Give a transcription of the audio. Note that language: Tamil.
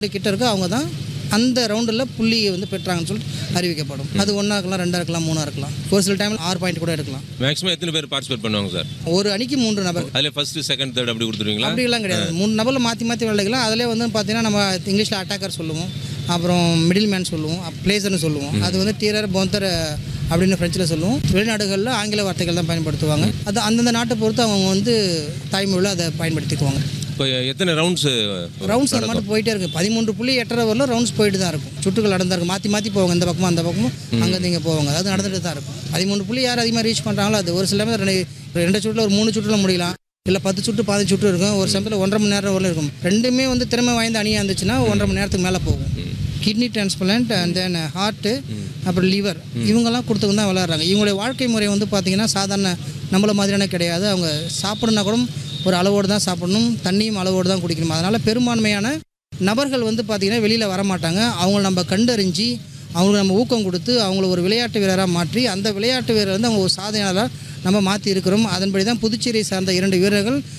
கிட்ட இருக்கோ அவங்க தான் அந்த ரவுண்டில் புள்ளியை வந்து பெற்றாங்கன்னு சொல்லிட்டு அறிவிக்கப்படும் அது ஒன்றா இருக்கலாம் ரெண்டாக இருக்கலாம் மூணாக இருக்கலாம் ஒரு சில டைமில் ஆறு பாயிண்ட் கூட எடுக்கலாம் மேக்ஸிமம் எத்தனை பேர் பார்ட்டிசிபேட் பண்ணுவாங்க சார் ஒரு அணிக்கு மூன்று நபர் அதில் ஃபர்ஸ்ட் செகண்ட் தேர்ட் அப்படி கொடுத்துருவீங்களா அப்படிலாம் கிடையாது மூணு நபரில் மாற்றி மாற்றி விளையாடலாம் அதிலே வந்து பார்த்தீங்கன்னா நம்ம இங்கிலீஷில் அட்டாக்கர் சொல்லுவோம் அப்புறம் மிடில் மேன் சொல்லுவோம் பிளேசர்னு சொல்லுவோம் அது வந்து டீரர் பொந்தர் அப்படின்னு ஃப்ரெஞ்சில் சொல்லுவோம் வெளிநாடுகளில் ஆங்கில வார்த்தைகள் தான் பயன்படுத்துவாங்க அது அந்தந்த நாட்டை பொறுத்து அவங்க வந்து தாய்மொழியில் அதை பயன்படுத்திக்குவாங்க இப்போ எத்தனை ரவுண்ட்ஸ் ரவுண்ட்ஸ் அந்த மட்டும் போயிட்டே இருக்கு பதிமூன்று புள்ளி எட்டரை வரல ரவுண்ட்ஸ் போயிட்டு தான் இருக்கும் சுற்றுகள் நடந்தா இருக்கும் மாற்றி மாற்றி போவாங்க இந்த பக்கமும் அந்த பக்கமும் அங்கேருந்து இங்கே போவாங்க அது நடந்துட்டு தான் இருக்கும் பதிமூன்று புள்ளி யார் அதிகமாக ரீச் பண்ணுறாங்களோ அது ஒரு சில நேரம் ரெண்டு ரெண்டு சுற்றில் ஒரு மூணு சுற்றில் முடியலாம் இல்லை பத்து சுற்று பதினஞ்சு சுற்று இருக்கும் ஒரு சமயத்தில் ஒன்றரை மணி நேரம் வரல இருக்கும் ரெண்டுமே வந்து திறமை வாய்ந்த அணியாக இருந்துச்சுன்னா ஒன்றரை மணி நேரத்துக்கு மேலே போகும் kidney transplant and then heart அப்புறம் லிவர் இவங்கெல்லாம் கொடுத்துக்கு தான் விளையாடுறாங்க இவங்களுடைய வாழ்க்கை முறை வந்து பார்த்திங்கன்னா சாதாரண நம்மள மாதிரியான கிடையாது அவங்க சாப்பிடுனா கூட ஒரு அளவோடு தான் சாப்பிடணும் தண்ணியும் அளவோடு தான் குடிக்கணும் அதனால் பெரும்பான்மையான நபர்கள் வந்து பார்த்திங்கன்னா வெளியில் வரமாட்டாங்க அவங்கள நம்ம கண்டறிஞ்சு அவங்களுக்கு நம்ம ஊக்கம் கொடுத்து அவங்கள ஒரு விளையாட்டு வீரராக மாற்றி அந்த விளையாட்டு வீரர் வந்து அவங்க ஒரு சாதனையாளராக நம்ம மாற்றி இருக்கிறோம் அதன்படி தான் புதுச்சேரியை சார்ந்த இரண்டு வீரர்கள்